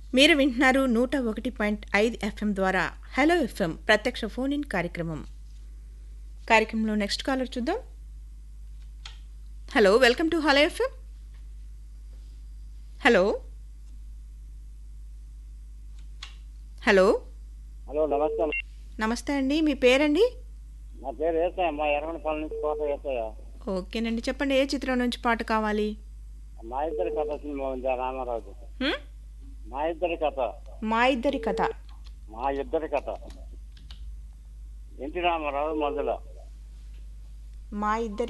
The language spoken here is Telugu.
మీరు వింటున్నారు నూట ఒకటి పాయింట్ ఐదు ఎఫ్ఎం ద్వారా హలో ఎఫ్ఎం ప్రత్యక్ష ఫోన్ ఇన్ కార్యక్రమం కార్యక్రమంలో నెక్స్ట్ కాలర్ చూద్దాం hello welcome to hello FM hello hello hello నమస్తే నమస్తే అండి మీ పేరండి నా పేరు ఏసయ్య మా ఎర్రగొండపల్లి నుంచి కోట ఏసయ్య ఓకేనండి చెప్పండి ఏ చిత్రం నుంచి పాట కావాలి మా ఇద్దరి కథ సినిమా ఉంది ఆ రామారావు హ్మ్? మా ఇద్దరి కథ మా ఇద్దరి కథ మా ఇద్దరి కథ ఎన్టీ రామారావు మొదలు మా ఇద్దరి